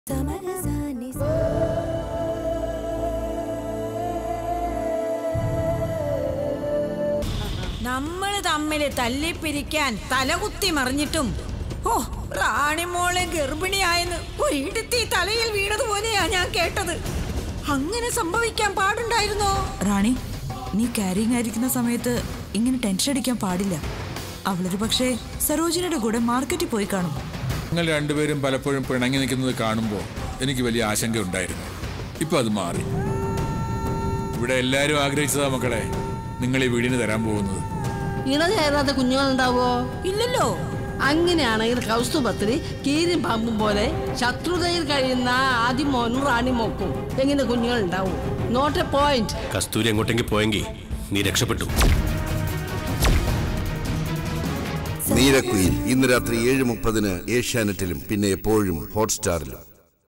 നമ്മള് തമ്മില് തല്ലിപ്പിരിക്കാൻ തലകുത്തി മറിഞ്ഞിട്ടും ഓ റാണിമോളെ ഗർഭിണിയായെന്ന് ഒരിടത്തി തലയിൽ വീണതുപോലെയാ ഞാൻ കേട്ടത് അങ്ങനെ സംഭവിക്കാൻ പാടുണ്ടായിരുന്നോ റാണി നീ ക്യാരിങ് ആയിരിക്കുന്ന സമയത്ത് ഇങ്ങനെ ടെൻഷൻ അടിക്കാൻ പാടില്ല അവളൊരു പക്ഷേ സരോജിനിയുടെ കൂടെ മാർക്കറ്റിൽ പോയി കാണും നിങ്ങൾ രണ്ടുപേരും പലപ്പോഴും പിണങ്ങി നിൽക്കുന്നത് കാണുമ്പോൾ എനിക്ക് വലിയ ആശങ്ക ഉണ്ടായിരുന്നു ഇപ്പൊ അത് മാറി ഇവിടെ എല്ലാവരും ആഗ്രഹിച്ചതാ മക്കളെ നിങ്ങൾ ഈ വീടിന് തരാൻ പോകുന്നത് ഇണ ചേരാത്ത കുഞ്ഞുങ്ങളുണ്ടാവോ ഇല്ലല്ലോ അങ്ങനെയാണെങ്കിൽ കൗസ്തുഭത്തിന് കീരും പാമ്പും പോലെ ശത്രുതയിൽ കഴിയുന്ന ആദിമോനും റാണിമോക്കും എങ്ങനെ കുഞ്ഞുങ്ങൾ ഉണ്ടാവും നോട്ട് എ പോയിന്റ് കസ്തൂരി അങ്ങോട്ടെങ്കിൽ പോയെങ്കിൽ നീ രക്ഷപ്പെട്ടു നീരക്കുയിൽ ഇന്ന് രാത്രി ഏഴ് മുപ്പതിന് ഏഷ്യാനെറ്റിലും പിന്നെ എപ്പോഴും ഹോട്ട്സ്റ്റാറിലും